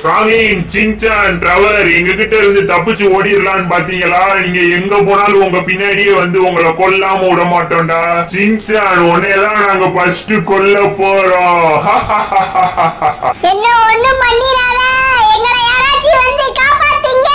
Franklin Shinchan Trevor எங்க கிட்ட இருந்து தப்பிச்சு ஓடிடலான்னு பாத்தீங்களா நீங்க எங்க போனாலும் உங்க பின்னாடியே வந்து உங்களை கொல்லாம விட மாட்டோம்டா சின்சான் உன்னையதான் நாங்க ஃபர்ஸ்ட் கொல்ல போறோம் என்ன ஒண்ணும் பண்ணிராத எங்களை யாராச்சும் வந்து காப்பாத்துங்க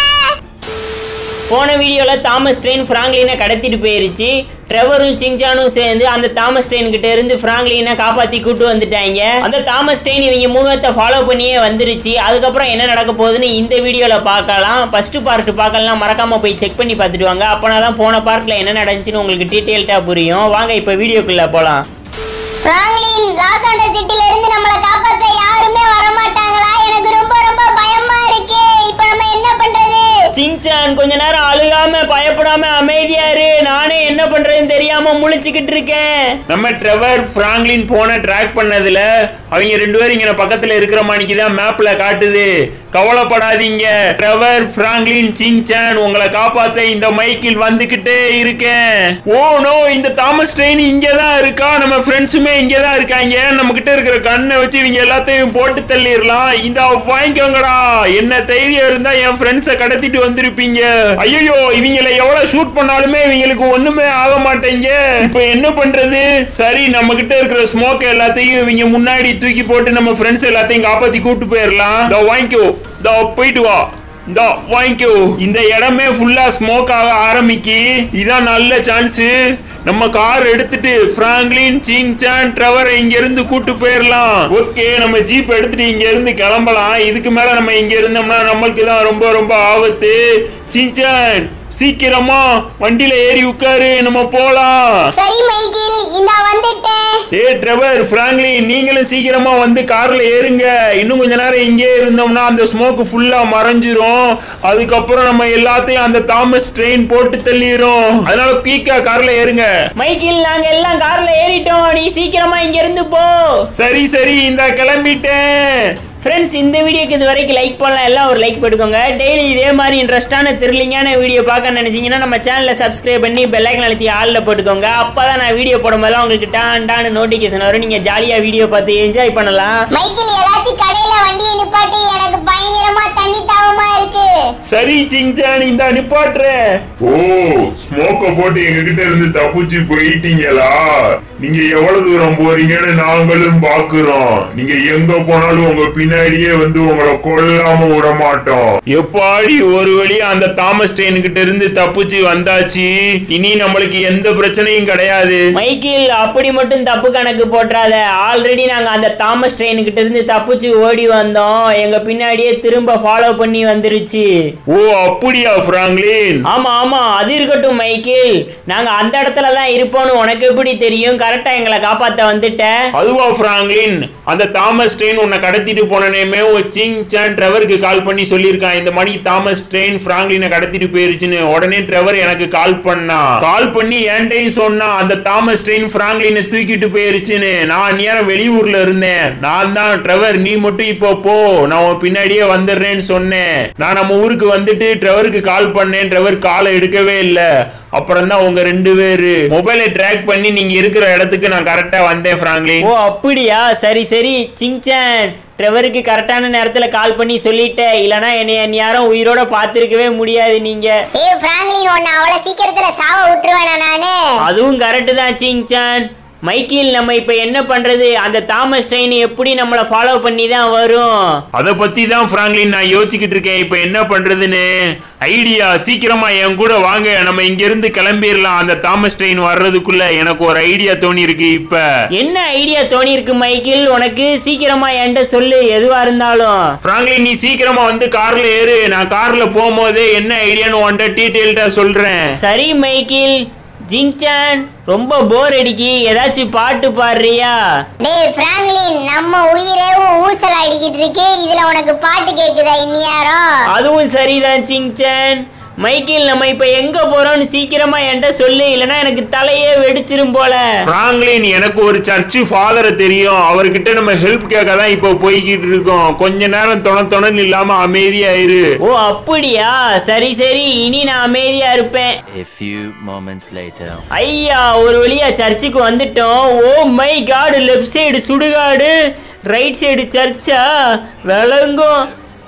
போன வீடியோவில் தாமஸ் ட்ரெயின் ஃப்ராங்க்லினை கடத்திட்டு போயிருச்சு ட்ரெவரும் சிங்சானும் சேர்ந்து அந்த தாமஸ் ட்ரெயின் கிட்ட இருந்து ஃப்ராங்க்லினை காப்பாற்றி கூட்டு வந்துட்டாங்க அந்த தாமஸ் ட்ரெயின் இவங்க மூணுவத்தை ஃபாலோ பண்ணியே வந்துருச்சு அதுக்கப்புறம் என்ன நடக்க போகுதுன்னு இந்த வீடியோவில் பார்க்கலாம் ஃபர்ஸ்ட் பார்ட் பார்க்கலாம் மறக்காம போய் செக் பண்ணி பார்த்துட்டு வாங்க அப்போனா தான் போன பார்ட்டில் என்ன நடந்துச்சுன்னு உங்களுக்கு டீட்டெயில்டாக புரியும் வாங்க இப்போ வீடியோக்குள்ளே போகலாம் பிராங்க்லின் லாஸ் ஆண்டர் சிட்டில இருந்து நம்மள காப்பாத்த யாருமே வர மாட்டாங்களா எனக்கு ரொம்ப ரொம்ப பயமா இருக்கு இப்போ நம்ம என்ன பண்றது சிங்சான் கொஞ்ச நேரம் அழுகாம பயப்படாம அமைதியா இரு நானே என்ன பண்றதுன்னு தெரியாம முழிச்சுக்கிட்டு இருக்கேன் நம்ம ட்ரெவர் பிராங்க்லின் போன ட்ராக் பண்ணதுல அவங்க ரெண்டு பேரும் இங்க பக்கத்துல இருக்கிற மாணிக்கு தான் மேப்ல காட்டுது கவலைப்படாதீங்க ட்ரெவர் பிராங்க்லின் சிங்சான் உங்களை காப்பாத்த இந்த மைக்கில் வந்துகிட்டே இருக்கேன் ஓ நோ இந்த தாமஸ் ட்ரெயின் இங்க தான் இருக்கா நம்ம ஃப்ரெண்ட்ஸுமே இங்க தான் இருக்காங்க நம்ம கிட்ட இருக்கிற கண்ணை வச்சு இவங்க எல்லாத்தையும் போட்டு தள்ளிடலாம் இந்த வாங்கிக்கோங்கடா என்ன தைரியம் இருந்தா என் ஃப்ரெண்ட்ஸை கடத்திட்டு வந்திருப்பீங்க ஐயோ இவங்கள எவ்வளவு ஷூட் பண்ணாலுமே இவங்களுக்கு ஒண்ணுமே ஆக மாட்டேங்க இப்போ என்ன பண்றது சரி நம்ம கிட்ட இருக்கிற ஸ்மோக் எல்லாத்தையும் இவங்க முன்னாடி தூக்கி போட்டு நம்ம ஃப்ரெண்ட்ஸ் எல்லாத்தையும் காப்பாத்தி கூட்டு போயிடலாம் இதோ வாங்கிக்கோ இதோ போயிட்டு வா இதோ வாங்கிக்கோ இந்த இடமே ஃபுல்லா ஸ்மோக் ஆக ஆரம்பிக்கி இதான் நல்ல சான்ஸ் நம்ம கார் எடுத்துட்டு பிராங்க்லின் சிங்சான் ட்ரவர் இங்க இருந்து கூட்டு போயிடலாம் ஓகே நம்ம ஜீப் எடுத்துட்டு இங்க இருந்து கிளம்பலாம் இதுக்கு மேல நம்ம இங்க இருந்தோம்னா நம்மளுக்கு தான் ரொம்ப ரொம்ப ஆபத்து சிங்சான் சீக்கிரமா வண்டியில ஏறி உட்காரு நம்ம போலாம் சரி மைக்கேல் இந்த வந்துட்டேன் ஏ ட்ரெவர் பிராங்க்லின் நீங்களும் சீக்கிரமா வந்து கார்ல ஏறுங்க இன்னும் கொஞ்ச நேரம் இங்கே இருந்தோம்னா அந்த ஸ்மோக் ஃபுல்லா மறைஞ்சிரும் அதுக்கப்புறம் நம்ம எல்லாத்தையும் அந்த தாமஸ் ட்ரெயின் போட்டு தள்ளிரும் அதனால குயிக்கா கார்ல ஏறுங்க மைக்கில் நாங்க எல்லாம் கார்ல ஏறிட்டோம் நீ சீக்கிரமா இங்க இருந்து போ சரி சரி இந்த கிளம்பிட்டேன் ஃப்ரெண்ட்ஸ் இந்த வீடியோக்கு இது வரைக்கும் லைக் பண்ணலாம் எல்லாம் ஒரு லைக் போட்டுக்கோங்க டெய்லி இதே மாதிரி இன்ட்ரெஸ்டான த்ரில்லிங்கான வீடியோ பார்க்க நினைச்சீங்கன்னா நம்ம சேனலை சப்ஸ்கிரைப் பண்ணி பெல் ஐக்கன் அழுத்தி ஆளில் போட்டுக்கோங்க அப்பதான் நான் வீடியோ போடும்போதெல்லாம் உங்களுக்கு டான் டான் நோட்டிஃபிகேஷன் வரும் நீங்க ஜாலியா வீடியோ பார்த்து என்ஜாய் பண்ணலாம் மைக்கேல் ஏதாச்சும் கடையில வண்டியை நிப்பாட்டி எனக்கு பயங்கரமா தண்ணி தாவமா இருக்கு சரி சிங்சான் இந்த நிப்பாட்டுறேன் ஓ ஸ்மோக்க போட்டு எங்க கிட்ட இருந்து தப்பிச்சு போயிட்டீங்களா நீங்க எவ்வளவு தூரம் போறீங்கன்னு நாங்களும் பாக்குறோம் நீங்க எங்க போனாலும் உங்க பின்னாடியே வந்து உங்களை கொல்லாம விட மாட்டோம் எப்பாடி ஒரு வழியா அந்த தாமஸ் ட்ரெயின் கிட்ட இருந்து தப்பிச்சு வந்தாச்சு இனி நம்மளுக்கு எந்த பிரச்சனையும் கிடையாது மைக்கில் அப்படி மட்டும் தப்பு கணக்கு போட்டுறாத ஆல்ரெடி நாங்க அந்த தாமஸ் ட்ரெயின் கிட்ட இருந்து தப்பிச்சு ஓடி வந்தோம் எங்க பின்னாடியே திரும்ப ஃபாலோ பண்ணி வந்துருச்சு ஓ அப்படியா பிராங்க்லின் ஆமா ஆமா அது இருக்கட்டும் மைக்கேல் நாங்க அந்த இடத்துல தான் இருப்போம்னு உனக்கு எப்படி தெரியும் கரெக்டா எங்களை காப்பாத்த வந்துட்ட அதுவா பிராங்க்லின் அந்த தாமஸ் ட்ரெயின் உன்னை கடத்திட்டு போனனேமே சிங் சான் ட்ரெவருக்கு கால் பண்ணி சொல்லியிருக்கான் இந்த மாதிரி தாமஸ் ட்ரெயின் பிராங்க்லினை கடத்திட்டு போயிருச்சுன்னு உடனே ட்ரெவர் எனக்கு கால் பண்ணா கால் பண்ணி என்கிட்டயும் சொன்னா அந்த தாமஸ் ட்ரெயின் பிராங்க்லினை தூக்கிட்டு போயிருச்சுன்னு நான் நேரம் வெளியூர்ல இருந்தேன் நான் தான் ட்ரெவர் நீ மட்டும் இப்போ போ நான் உன் பின்னாடியே வந்துடுறேன்னு சொன்னேன் நான் நம்ம ஊருக்கு வந்துட்டு ட்ரெவருக்கு கால் பண்ணேன் ட்ரெவர் காலை எடுக்கவே இல்லை அப்புறம் தான் உங்க ரெண்டு பேரு மொபைலை ட்ராக் பண்ணி நீங்க இருக்கிற இடத்துக்கு நான் கரெக்டா வந்தேன் பிராங்க்லின் ஓ அப்படியா சரி சரி சிங்சான் ட்ரெவருக்கு கரெக்டான நேரத்துல கால் பண்ணி சொல்லிட்டேன் இல்லனா என்னை என் யாரும் உயிரோட பார்த்திருக்கவே முடியாது நீங்க ஏய் பிராங்க்லின் உன்னை அவ்வளவு சீக்கிரத்துல சாவ விட்டுருவேனா நானு அதுவும் கரெக்டு தான் சிங்சான் மைக்கேல் நம்ம இப்ப என்ன பண்றது அந்த தாமஸ் ட்ரெயின் எப்படி நம்மளை ஃபாலோ பண்ணி தான் வரும் அத பத்தி தான் பிராங்க்லின் நான் யோசிச்சுக்கிட்டு இருக்கேன் இப்போ என்ன பண்றதுன்னு ஐடியா சீக்கிரமா என் கூட வாங்க நம்ம இங்க இருந்து கிளம்பிடலாம் அந்த தாமஸ் ட்ரெயின் வர்றதுக்குள்ள எனக்கு ஒரு ஐடியா தோணி இருக்கு இப்ப என்ன ஐடியா தோணி இருக்கு மைக்கேல் உனக்கு சீக்கிரமா என்கிட்ட சொல்லு எதுவா இருந்தாலும் பிராங்க்லின் நீ சீக்கிரமா வந்து கார்ல ஏறு நான் கார்ல போகும்போதே என்ன ஐடியான்னு உன்ட்ட டீட்டெயில்டா சொல்றேன் சரி மைக்கேல் ஜிங்சான் ரொம்ப போர் அடிக்கி ஏதாச்சும் பாட்டு பாடுறியா டேய் பிராங்க்லின் நம்ம உயிரேவும் ஊசல் அடிக்கிட்டு இருக்கு இதுல உனக்கு பாட்டு கேக்குதா இந்நியாரம் அதுவும் சரிதான் சிங்சான் மைக்கேல் நம்ம இப்ப எங்க போறோம்னு சீக்கிரமா என்கிட்ட சொல்லு இல்லனா எனக்கு தலையே வெடிச்சிரும் போல பிராங்க்லின் எனக்கு ஒரு சர்ச்சு ஃபாதரை தெரியும் அவர்கிட்ட நம்ம ஹெல்ப் கேட்க தான் இப்போ போய்கிட்டு இருக்கோம் கொஞ்ச நேரம் தொண தொணன்னு இல்லாம அமைதியாயிரு ஓ அப்படியா சரி சரி இனி நான் அமைதியா இருப்பேன் A few moments later. ஐயா ஒரு வழியா சர்ச்சுக்கு வந்துட்டோம் oh my god left side சுடுகாடு ரைட் சைடு சர்ச்சா விளங்கும்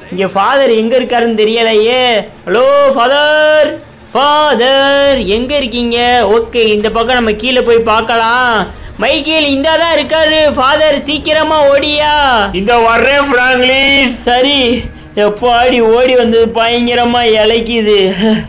இங்க ஃபாதர் எங்க இருக்காருன்னு தெரியலையே ஹலோ ஃபாதர் ஃபாதர் எங்க இருக்கீங்க ஓகே இந்த பக்கம் நம்ம கீழே போய் பார்க்கலாம் மைக்கேல் இந்தா தான் இருக்காரு ஃபாதர் சீக்கிரமா ஓடியா இந்த வர்றேன் பிராங்க்லின் சரி எப்பாடி ஓடி வந்தது பயங்கரமா இலைக்குது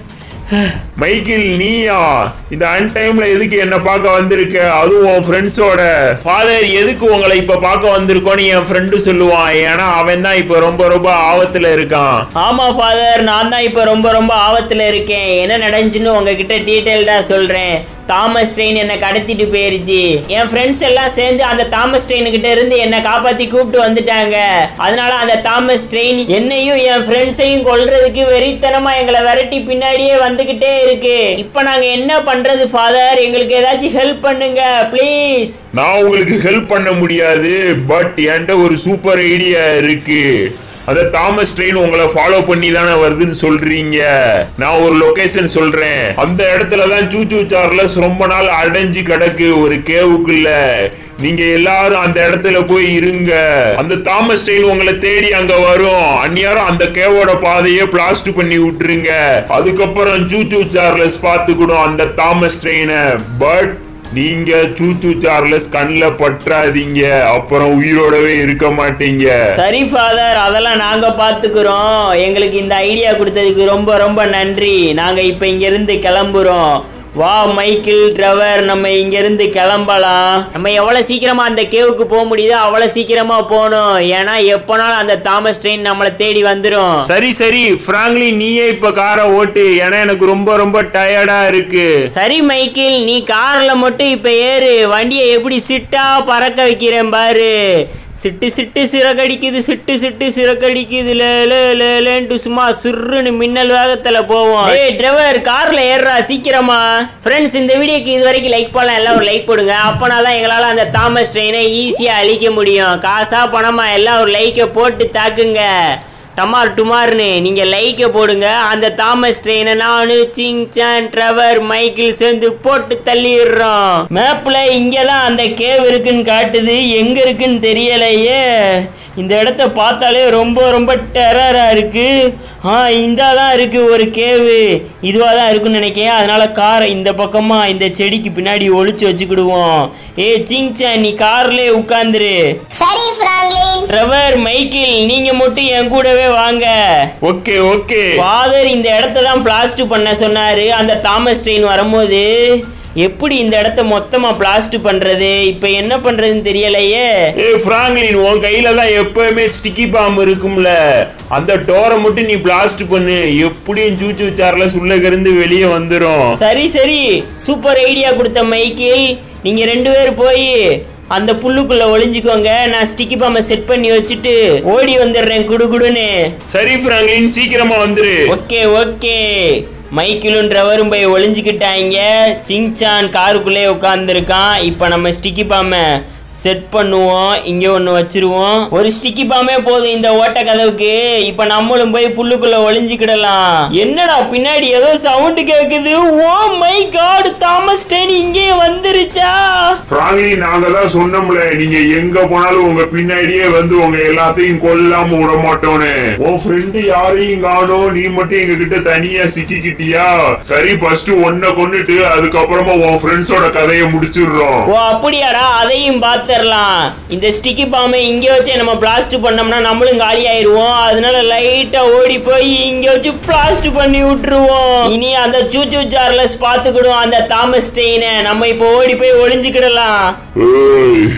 மைக்கேல் நீயா இந்த அன்டைம்ல எதுக்கு என்ன பார்க்க வந்திருக்க அதுவும் உன் ஃப்ரெண்ட்ஸோட ஃபாதர் எதுக்கு உங்களை இப்ப பார்க்க வந்திருக்கோன்னு என் ஃப்ரெண்டு சொல்லுவான் ஏன்னா அவன் தான் இப்ப ரொம்ப ரொம்ப ஆபத்துல இருக்கான் ஆமா ஃபாதர் நான் தான் இப்போ ரொம்ப ரொம்ப ஆபத்துல இருக்கேன் என்ன நடந்துச்சுன்னு உங்ககிட்ட டீட்டெயில்டா சொல்றேன் தாமஸ் ட்ரெயின் என்னை கடத்திட்டு போயிருச்சு என் ஃப்ரெண்ட்ஸ் எல்லாம் சேர்ந்து அந்த தாமஸ் ட்ரெயின் கிட்ட இருந்து என்னை காப்பாத்தி கூப்பிட்டு வந்துட்டாங்க அதனால அந்த தாமஸ் ட்ரெயின் என்னையும் என் ஃப்ரெண்ட்ஸையும் கொல்றதுக்கு வெறித்தனமா எங்களை விரட்டி பின்னாடியே வந்துகிட்டே இருக்கு இப்போ நாங்க என்ன பண்றது ஃபாதர் எங்களுக்கு ஏதாச்சும் ஹெல்ப் பண்ணுங்க ப்ளீஸ் நான் உங்களுக்கு ஹெல்ப் பண்ண முடியாது பட் என்கிட்ட ஒரு சூப்பர் ஐடியா இருக்கு அந்த தாமஸ் ட்ரெயின் உங்களை ஃபாலோ பண்ணி தானே வருதுன்னு சொல்றீங்க நான் ஒரு லொகேஷன் சொல்றேன் அந்த இடத்துல தான் சூச்சு சார்லஸ் ரொம்ப நாள் அடைஞ்சு கிடக்கு ஒரு கேவுக்குள்ள நீங்க எல்லாரும் அந்த இடத்துல போய் இருங்க அந்த தாமஸ் ட்ரெயின் உங்களை தேடி அங்க வரும் அந்நியாரம் அந்த கேவோட பாதையை பிளாஸ்ட் பண்ணி விட்டுருங்க அதுக்கப்புறம் சூச்சு சார்லஸ் பார்த்துக்கணும் அந்த தாமஸ் ட்ரெயினை பட் நீங்க சூச்சு சார்லஸ் கண்ணில் பற்றாதீங்க அப்புறம் உயிரோடவே இருக்க மாட்டீங்க சரி ஃபாதர் அதெல்லாம் நாங்க பாத்துக்கிறோம் எங்களுக்கு இந்த ஐடியா கொடுத்ததுக்கு ரொம்ப ரொம்ப நன்றி நாங்க இப்ப இங்க இருந்து கிளம்புறோம் வா மைக்கேல் ட்ரெவர் நம்ம இங்க இருந்து கிளம்பலாம் நம்ம எவ்வளவு சீக்கிரமா அந்த கேவுக்கு போக முடியுதோ அவ்வளவு சீக்கிரமா போகணும் ஏன்னா எப்போனாலும் அந்த தாமஸ் ட்ரெயின் நம்மளை தேடி வந்துடும் சரி சரி பிராங்க்லின் நீயே இப்ப காரை ஓட்டு ஏன்னா எனக்கு ரொம்ப ரொம்ப டயர்டா இருக்கு சரி மைக்கேல் நீ கார்ல மட்டும் இப்ப ஏறு வண்டியை எப்படி சிட்டா பறக்க வைக்கிறேன் பாரு சிட்டு சிட்டு சிறகடிக்குது சிட்டு சிட்டு சிறகடிக்குது லே லே லே லேன்ட்டு சும்மா சுருன்னு மின்னல் வேகத்துல போவோம் ஏய் டிரைவர் கார்ல ஏறுறா சீக்கிரமா ஃப்ரெண்ட்ஸ் இந்த வீடியோக்கு இது வரைக்கும் லைக் பண்ணலாம் எல்லாம் ஒரு லைக் போடுங்க அப்பனா தான் எங்களால அந்த தாமஸ் ட்ரெயினை ஈஸியா அழிக்க முடியும் காசா பணமா எல்லாம் ஒரு லைக்கை போட்டு தாக்குங்க டமார் டுமார்னு நீங்க லைக்க போடுங்க அந்த தாமஸ் ட்ரெயினை நானு சிங் சான் ட்ரெவர் மைக்கிள் சேர்ந்து போட்டு தள்ளிடுறோம் மேப்ல இங்க தான் அந்த கேவ் இருக்குன்னு காட்டுது எங்க இருக்குன்னு தெரியலையே இந்த இடத்த பார்த்தாலே ரொம்ப ரொம்ப டெரரா இருக்கு ஆ இந்த தான் இருக்கு ஒரு கேவு இதுவாக தான் இருக்குன்னு நினைக்கிறேன் அதனால காரை இந்த பக்கமா இந்த செடிக்கு பின்னாடி ஒளிச்சு வச்சுக்கிடுவோம் ஏ சிங் சான் நீ கார்லயே உட்காந்துரு சரி பிராங்க்லின் ட்ரெவர் மைக்கேல் நீங்க மட்டும் என் கூடவே வாங்க ஓகே ஓகே ஃபாதர் இந்த இடத்த தான் பிளாஸ்ட் பண்ண சொன்னாரு அந்த தாமஸ் ட்ரெயின் வரும்போது எப்படி இந்த இடத்த மொத்தமா பிளாஸ்ட் பண்றது இப்போ என்ன பண்றதுன்னு தெரியலையே ஏ பிராங்க்லின் உன் கையில தான் எப்பவுமே ஸ்டிக்கி பாம்பு இருக்கும்ல அந்த டோரை மட்டும் நீ பிளாஸ்ட் பண்ணு எப்படியும் சூச்சு சார்லஸ் உள்ள இருந்து வெளியே வந்துரும் சரி சரி சூப்பர் ஐடியா கொடுத்த மைக்கேல் நீங்க ரெண்டு பேர் போய் அந்த புல்லுக்குள்ள ஒளிஞ்சுக்கோங்க நான் ஸ்டிக்கி பாம்பை செட் பண்ணி வச்சுட்டு ஓடி வந்துடுறேன் குடுகுடுன்னு சரி பிராங்க்லின் சீக்கிரமா வந்துரு ஓகே ஓகே மைக்கிளும் ட்ரவரும் போய் ஒளிஞ்சுக்கிட்டாங்க சிங்சான் காருக்குள்ளே உட்காந்துருக்கான் இப்போ நம்ம ஸ்டிக்கி பாம்பை செட் பண்ணுவோம் இங்க ஒன்று வச்சிருவோம் ஒரு ஸ்டிக்கி பாம்பே போதும் இந்த ஓட்ட கதவுக்கு இப்போ நம்மளும் போய் புல்லுக்குள்ள ஒளிஞ்சுக்கிடலாம் என்னடா பின்னாடி ஏதோ சவுண்டு கேக்குது oh my god Thomas train இங்கே வந்துருச்சா பிராங்கி நாங்க தான் சொன்னோம்ல நீங்க எங்க போனாலும் உங்க பின்னாடியே வந்து உங்க எல்லாத்தையும் கொல்லாம விட மாட்டோன்னு உன் ஃப்ரெண்டு யாரையும் காணோம் நீ மட்டும் எங்க கிட்ட தனியா சிக்கிக்கிட்டியா சரி ஃபர்ஸ்ட் ஒன்ன கொன்னுட்டு அதுக்கப்புறமா உன் ஃப்ரெண்ட்ஸோட கதையை முடிச்சிடுறோம் ஓ அப்படியாடா அதையும் பார்த்துடலாம் இந்த ஸ்டிக்கி பாம்பை இங்கே வச்சே நம்ம பிளாஸ்ட் பண்ணோம்னா நம்மளும் காலி ஆயிருவோம் அதனால லைட்டா ஓடி போய் இங்க வச்சு பிளாஸ்ட் பண்ணி விட்டுருவோம் இனி அந்த சூச்சு சார்லஸ் பார்த்துக்கிடும் அந்த தாமஸ் ட்ரெயினை நம்ம இப்போ ஓடி போய் ஒளிஞ்சுக்கிடலாம் ஏய்,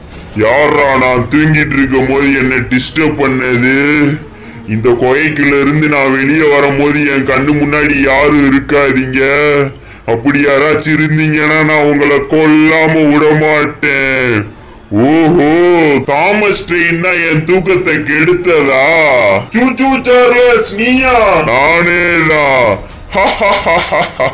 யார்ரா நான் தூங்கிட்டு இருக்கும் போது என்ன டிஸ்டர்ப் பண்ணது இந்த கொகைக்குள்ள இருந்து நான் வெளியே வரும்போது என் கண்ணு முன்னாடி யாரும் இருக்காதீங்க அப்படி யாராச்சும் இருந்தீங்கன்னா நான் உங்களை கொல்லாம விட மாட்டேன் ஓஹோ தாமஸ் ட்ரெயின் தான் என் தூக்கத்தை கெடுத்ததா சூச்சு சார்லஸ் நீயா நானேதான்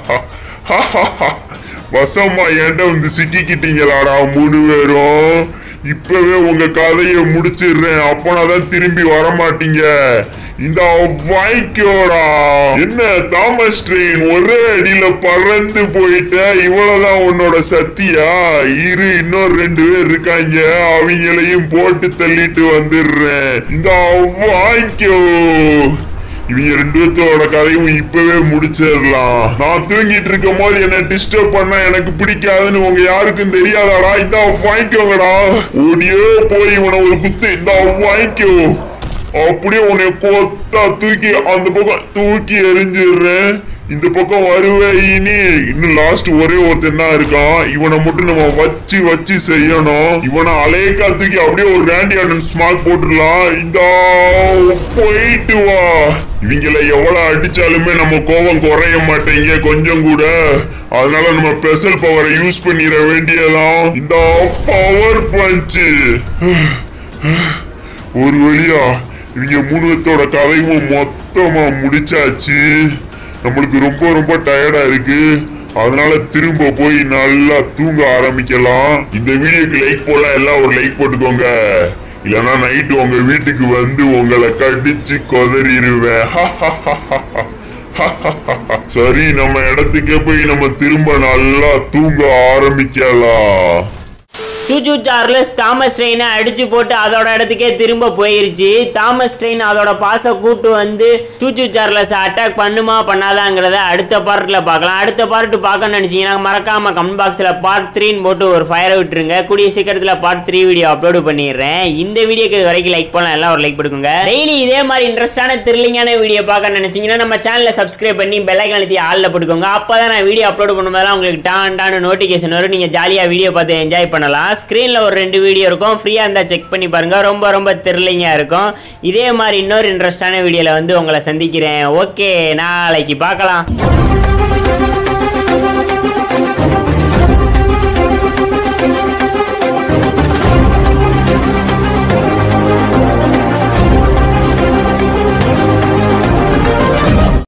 வசம்மா என்கிட்ட வந்து சிக்கிக்கிட்டீங்களாடா மூணு பேரும் இப்பவே உங்க கதையை முடிச்சிடுறேன் அப்பனாதான் திரும்பி வர மாட்டீங்க இந்த வாய்க்கோடா என்ன தாமஸ் ட்ரெயின் ஒரே அடியில பறந்து போயிட்ட இவ்வளவுதான் உன்னோட சத்தியா இரு இன்னொரு ரெண்டு பேர் இருக்காங்க அவங்களையும் போட்டு தள்ளிட்டு வந்துடுறேன் இந்த வாய்க்கோ இவங்க ரெண்டு பேர்த்தோட கதையும் இப்பவே முடிச்சிடலாம் நான் தூங்கிட்டு இருக்கும் போது என்ன டிஸ்டர்ப் பண்ண எனக்கு பிடிக்காதுன்னு உங்க யாருக்கும் தெரியாதாடா இந்த வாங்கிக்கோங்கடா ஓடியோ போய் இவனை ஒரு குத்து இந்த வாங்கிக்கோ அப்படியே உன்னை கொத்தா தூக்கி அந்த பக்கம் தூக்கி எரிஞ்சிடுறேன் இந்த பக்கம் வருவே இனி இன்னும் லாஸ்ட் ஒரே ஒருத்தன் தான் இருக்கான் இவனை மட்டும் நம்ம வச்சு வச்சு செய்யணும் இவனை அலையக்கா தூக்கி அப்படியே ஒரு ரேண்டி ஆண்டன் ஸ்மார்ட் போட்டுடலாம் இந்த போயிட்டு வா இவங்கள எவ்வளவு அடிச்சாலுமே நம்ம கோபம் குறைய மாட்டேங்க கொஞ்சம் கூட அதனால நம்ம ஸ்பெஷல் பவரை யூஸ் பண்ணிட வேண்டியதான் இந்த பவர் பஞ்சு ஒரு வழியா இவங்க மூணுத்தோட கதையும் மொத்தமா முடிச்சாச்சு நம்மளுக்கு ரொம்ப ரொம்ப டயர்டா இருக்கு அதனால திரும்ப போய் நல்லா தூங்க ஆரம்பிக்கலாம் இந்த வீடியோக்கு லைக் போடலாம் எல்லாம் ஒரு லைக் போட்டுக்கோங்க இல்லைன்னா நைட்டு உங்க வீட்டுக்கு வந்து உங்களை கடிச்சு கொதறிடுவேன் சரி நம்ம இடத்துக்கே போய் நம்ம திரும்ப நல்லா தூங்க ஆரம்பிக்கலாம் சூச்சு சார்லஸ் தாமஸ் ட்ரெயினை அடிச்சு போட்டு அதோட இடத்துக்கே திரும்ப போயிருச்சு தாமஸ் ட்ரெயின் அதோட பாச கூட்டு வந்து சூச்சு சார்லஸ் அட்டாக் பண்ணுமா பண்ணாதாங்கிறத அடுத்த பார்ட்டில் பார்க்கலாம் அடுத்த பார்ட் பார்க்க நினைச்சீங்கன்னா மறக்காம கமெண்ட் பாக்ஸில் பார்ட் த்ரீன்னு போட்டு ஒரு ஃபயரை விட்டுருங்க கூடிய சீக்கிரத்தில் பார்ட் த்ரீ வீடியோ அப்லோடு பண்ணிடுறேன் இந்த வீடியோக்கு இது வரைக்கும் லைக் பண்ணலாம் எல்லாம் ஒரு லைக் கொடுக்குங்க டெய்லி இதே மாதிரி இன்ட்ரெஸ்டான த்ரில்லிங்கான வீடியோ பார்க்க நினைச்சீங்கன்னா நம்ம சேனலை சப்ஸ்கிரைப் பண்ணி பெல்லைக்கன் அழுத்தி ஆளில் போட்டுக்கோங்க அப்போ தான் நான் வீடியோ அப்லோட் பண்ணும்போதெல்லாம் உங்களுக்கு டான் டான் நோட்டிஃபிகேஷன் வரும் நீங்கள் ஜாலியாக வீடியோ பார்த்து என்ஜாய் பண்ணலாம் ஸ்க்ரீனில் ஒரு ரெண்டு வீடியோ இருக்கும் ஃப்ரீயாக இருந்தால் செக் பண்ணி பாருங்கள் ரொம்ப ரொம்ப த்ரில்லிங்காக இருக்கும் இதே மாதிரி இன்னொரு இன்ட்ரெஸ்டான வீடியோவில் வந்து உங்களை சந்திக்கிறேன் ஓகே நாளைக்கு பார்க்கலாம்